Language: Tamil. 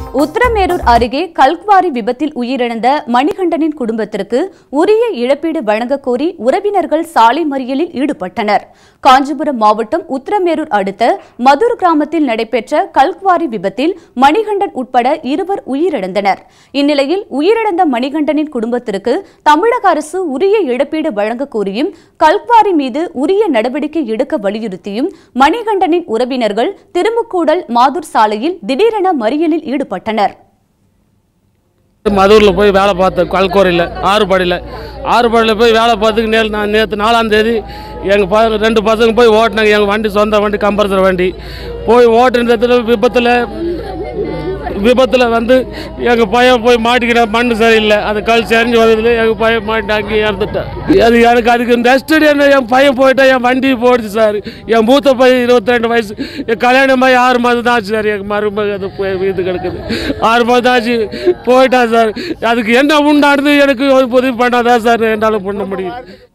உத்தரமேரூர் அருகே கல்குவாரி விபத்தில் உயிரிழந்த மணிகண்டனின் குடும்பத்திற்கு உரிய இழப்பீடு வழங்கக் கோரி உறவினர்கள் சாலை மறியலில் ஈடுபட்டனர் காஞ்சிபுரம் மாவட்டம் உத்தரமேரூர் அடுத்த மதுர் கிராமத்தில் நடைபெற்ற கல்குவாரி விபத்தில் மணிகண்டன் உட்பட இருவர் உயிரிழந்தனர் இந்நிலையில் உயிரிழந்த மணிகண்டனின் குடும்பத்திற்கு தமிழக அரசு உரிய இழப்பீடு வழங்கக் கோரியும் கல்குவாரி மீது உரிய நடவடிக்கை எடுக்க வலியுறுத்தியும் மணிகண்டனின் உறவினர்கள் திருமுக்கூடல் மாதூர் சாலையில் திடீரென மறியலில் ஈடுபட்டனர் மதூரில் போய் வேலை பார்த்தேன் கல்கோரையில் ஆறுபாடியில் ஆறுபாடியில் போய் வேலை பார்த்துக்கு நேல் நான் நேற்று நாலாம் தேதி எங்கள் ப ரெண்டு பசங்க போய் ஓட்டினாங்க எங்கள் வண்டி சொந்த வண்டி கம்பரசர் வண்டி போய் ஓட்டுனதுல விபத்தில் விபத்தில் வந்து எங்கள் பையன் போய் மாட்டிக்கிட்ட மண் சரியில்லை அது கல் சரிஞ்சு வந்ததுல எங்கள் பையன் மாட்டி அங்கே இறந்துட்டேன் அது எனக்கு அதுக்கு நெக்ஸ்ட் என்ன என் பையன் போயிட்டா என் வண்டி போயிடுச்சு சார் என் மூத்த பையன் இருபத்தி ரெண்டு வயசு என் கல்யாணம் ஆகி ஆறு மாதம் தான் ஆச்சு சார் எங்கள் மருமக அது போய் இது கிடக்குது ஆறு மாதம் தான் ஆச்சு போயிட்டா சார் அதுக்கு என்ன உண்டானது எனக்கு ஒரு உதவி பண்ணாதான் சார் என்னால் பண்ண முடியும்